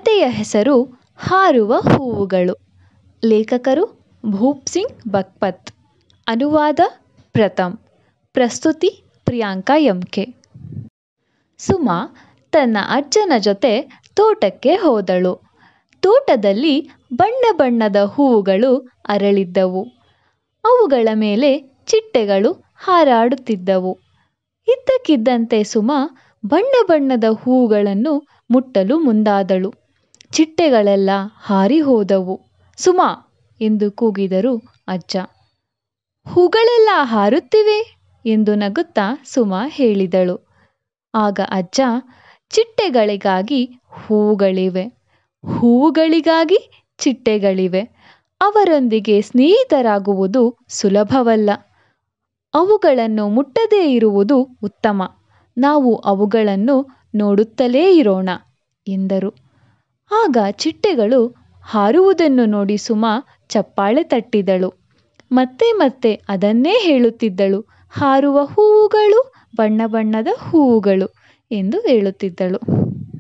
ಕತೆಯ ಹೆಸರು ಹಾರುವ ಹೂವುಗಳು ಲೇಖಕರು ಭೂಪ್ ಸಿಂಗ್ ಬಕ್ಪತ್ ಅನುವಾದ ಪ್ರಥಮ್ ಪ್ರಸ್ತುತಿ ಪ್ರಿಯಾಂಕಾ ಎಂಕೆ ಸುಮಾ ತನ್ನ ಅಜ್ಜನ ಜೊತೆ ತೋಟಕ್ಕೆ ಹೋದಳು ತೋಟದಲ್ಲಿ ಬಣ್ಣ ಬಣ್ಣದ ಹೂವುಗಳು ಅರಳಿದ್ದವು ಅವುಗಳ ಮೇಲೆ ಚಿಟ್ಟೆಗಳು ಹಾರಾಡುತ್ತಿದ್ದವು ಇದ್ದಕ್ಕಿದ್ದಂತೆ ಸುಮಾ ಬಣ್ಣ ಬಣ್ಣದ ಹೂವುಗಳನ್ನು ಮುಟ್ಟಲು ಮುಂದಾದಳು ಚಿಟ್ಟೆಗಳೆಲ್ಲ ಹಾರಿ ಹೋದವು ಸುಮಾ ಎಂದು ಕೂಗಿದರು ಅಜ್ಜ ಹೂಗಳೆಲ್ಲ ಹಾರುತ್ತಿವೆ ಎಂದು ನಗುತ್ತಾ ಸುಮಾ ಹೇಳಿದಳು ಆಗ ಅಜ್ಜ ಚಿಟ್ಟೆಗಳಿಗಾಗಿ ಹೂವುಗಳಿವೆ ಹೂವುಗಳಿಗಾಗಿ ಚಿಟ್ಟೆಗಳಿವೆ ಅವರೊಂದಿಗೆ ಸ್ನೇಹಿತರಾಗುವುದು ಸುಲಭವಲ್ಲ ಅವುಗಳನ್ನು ಮುಟ್ಟದೇ ಇರುವುದು ಉತ್ತಮ ನಾವು ಅವುಗಳನ್ನು ನೋಡುತ್ತಲೇ ಇರೋಣ ಎಂದರು ಆಗ ಚಿಟ್ಟೆಗಳು ಹಾರುವುದನ್ನು ನೋಡಿ ಸುಮಾ ಚಪ್ಪಾಳೆ ತಟ್ಟಿದಳು ಮತ್ತೆ ಮತ್ತೆ ಅದನ್ನೇ ಹೇಳುತ್ತಿದ್ದಳು ಹಾರುವ ಹೂವುಗಳು ಬಣ್ಣ ಬಣ್ಣದ ಹೂವುಗಳು ಎಂದು ಹೇಳುತ್ತಿದ್ದಳು